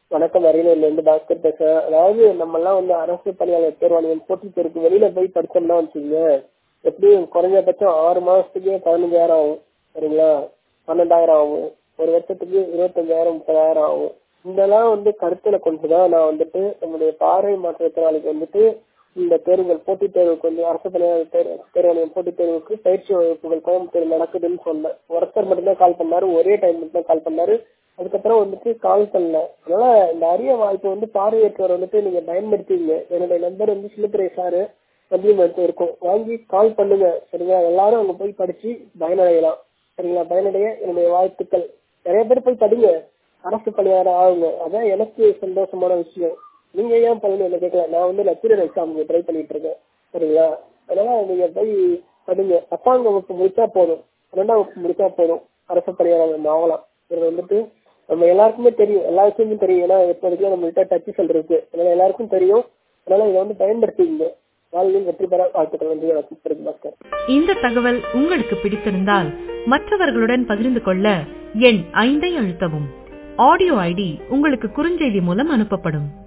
வணக்கம் அரியலூர்ல இருந்து பாஸ்கர் பேசுறேன் அதாவது நம்ம எல்லாம் வந்து அரசு பணியாளர் தேர்வாணையம் போட்டித் தேர்வுக்கு வெளியில போய் படிச்சோம்னா வச்சுக்கோங்க எப்படியும் குறைஞ்சபட்சம் ஆறு மாசத்துக்கு பதினஞ்சாயிரம் ஆகும் சரிங்களா பன்னெண்டாயிரம் ஆகும் ஒரு வருஷத்துக்கு இருபத்தஞ்சாயிரம் முப்பதாயிரம் ஆகும் இதெல்லாம் வந்து கருத்துல கொண்டுதான் நான் வந்துட்டு நம்முடைய பார்வை மாற்றுத்திறனாளிக்கு வந்துட்டு இந்த தேர்வுகள் போட்டித் தேர்வுக்கு வந்து அரசு பணியாளர் தேர்வு தேர்வாணையம் போட்டித் தேர்வுக்கு பயிற்சி வகுப்புகள் கோயம்புத்தூர் நடக்குதுன்னு சொன்னேன் ஒருத்தர் மட்டும்தான் கால் பண்ணாரு ஒரே டைம் மட்டும் கால் பண்ணாரு அதுக்கப்புறம் வந்துட்டு கால் பண்ணல அதனால இந்த அரிய வாய்ப்பு வந்து பார்வையற்றவர் வந்துட்டு நீங்க பயன்படுத்திங்க என்னுடைய நம்பர் வந்து சிலுத்துறை சாரு மதியம் எடுத்து இருக்கும் வாங்கி கால் பண்ணுங்க சரிங்களா எல்லாரும் அங்க போய் படிச்சு பயனடையலாம் சரிங்களா பயனடைய என்னுடைய வாழ்த்துக்கள் நிறைய பேர் போய் படிங்க அரசு பணியாளர் ஆகுங்க அதான் எனக்கு சந்தோஷமான விஷயம் நீங்க ஏன் பண்ணணும் என்ன கேட்கல நான் வந்து லெக்சரர் எக்ஸாமுக்கு ட்ரை பண்ணிட்டு இருக்கேன் சரிங்களா அதனால நீங்க போய் படிங்க பத்தாம் வகுப்பு முடிச்சா போதும் பன்னெண்டாம் வகுப்பு முடிச்சா போதும் அரசு பணியாளர் நம்ம ஆகலாம் இது வந்துட்டு நம்ம எல்லாருக்குமே தெரியும் எல்லா விஷயமும் தெரியும் ஏன்னா இப்போதைக்கு நம்மள்கிட்ட டச் செல் இருக்கு அதனால எல்லாருக்கும் தெரியும் அதனால இதை வந்து பயன்படுத்திங்க வாழ்வில் வெற்றி பெற வாழ்த்துக்கள் நன்றி வணக்கம் பாஸ்கர் இந்த தகவல் உங்களுக்கு பிடித்திருந்தால் மற்றவர்களுடன் பகிர்ந்து கொள்ள எண் ஐந்தை அழுத்தவும் ஆடியோ ஐடி உங்களுக்கு குறுஞ்செய்தி மூலம் அனுப்பப்படும்